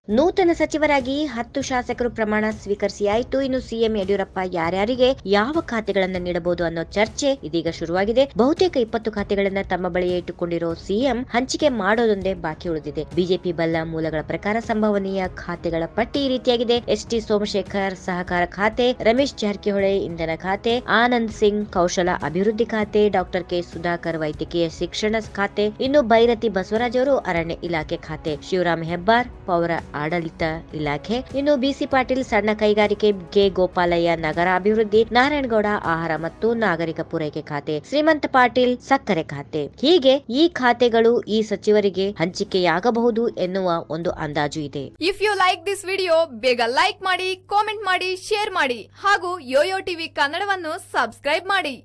ನೂತನ ಸಚಿವರಾಗಿ ಹತ್ತು ಶಾಸಕರು ಪ್ರಮಾಣ ಸ್ವೀಕರಿಸಿಯಾಯಿತು ಇನ್ನು ಸಿಎಂ ಯಡಿಯೂರಪ್ಪ ಯಾರ್ಯಾರಿಗೆ ಯಾವ ಖಾತೆಗಳನ್ನ ನೀಡಬಹುದು ಅನ್ನೋ ಚರ್ಚೆ ಇದೀಗ ಶುರುವಾಗಿದೆ ಬಹುತೇಕ ಇಪ್ಪತ್ತು ಖಾತೆಗಳನ್ನ ತಮ್ಮ ಬಳಿಯೇ ಇಟ್ಟುಕೊಂಡಿರೋ ಸಿಎಂ ಹಂಚಿಕೆ ಮಾಡೋದೊಂದೇ ಬಾಕಿ ಉಳಿದಿದೆ ಬಿಜೆಪಿ ಬಲ್ಲ ಮೂಲಗಳ ಪ್ರಕಾರ ಸಂಭವನೀಯ ಖಾತೆಗಳ ಪಟ್ಟಿ ಈ ರೀತಿಯಾಗಿದೆ ಎಸ್ ಟಿ ಸೋಮಶೇಖರ್ ಸಹಕಾರ ಖಾತೆ ರಮೇಶ್ ಜಾರಕಿಹೊಳಿ ಇಂಧನ ಖಾತೆ ಆನಂದ್ ಸಿಂಗ್ ಕೌಶಲ ಅಭಿವೃದ್ಧಿ ಖಾತೆ ಡಾಕ್ಟರ್ ಕೆ ಸುಧಾಕರ್ ವೈದ್ಯಕೀಯ ಶಿಕ್ಷಣ ಖಾತೆ ಇನ್ನು ಬೈರತಿ ಬಸವರಾಜ್ ಅವರು ಅರಣ್ಯ ಇಲಾಖೆ ಖಾತೆ ಶಿವರಾಮ್ ಹೆಬ್ಬಾರ್ ಪೌರ ಆಡಳಿತ ಇಲಾಖೆ ಇನ್ನು ಬಿಸಿ ಪಾಟೀಲ್ ಸಣ್ಣ ಕೈಗಾರಿಕೆ ಕೆ ಗೋಪಾಲಯ್ಯ ನಗರ ಅಭಿವೃದ್ಧಿ ನಾರಾಯಣಗೌಡ ಆಹಾರ ಮತ್ತು ನಾಗರಿಕ ಪೂರೈಕೆ ಖಾತೆ ಶ್ರೀಮಂತ ಪಾಟೀಲ್ ಸಕ್ಕರೆ ಖಾತೆ ಹೀಗೆ ಈ ಖಾತೆಗಳು ಈ ಸಚಿವರಿಗೆ ಹಂಚಿಕೆಯಾಗಬಹುದು ಎನ್ನುವ ಒಂದು ಅಂದಾಜು ಇದೆ if you like this video ಬೇಗ ಲೈಕ್ ಮಾಡಿ ಕಾಮೆಂಟ್ ಮಾಡಿ ಶೇರ್ ಮಾಡಿ ಹಾಗೂ ಯೋಯೋ ಟಿವಿ ಕನ್ನಡವನ್ನು ಸಬ್ಸ್ಕ್ರೈಬ್ ಮಾಡಿ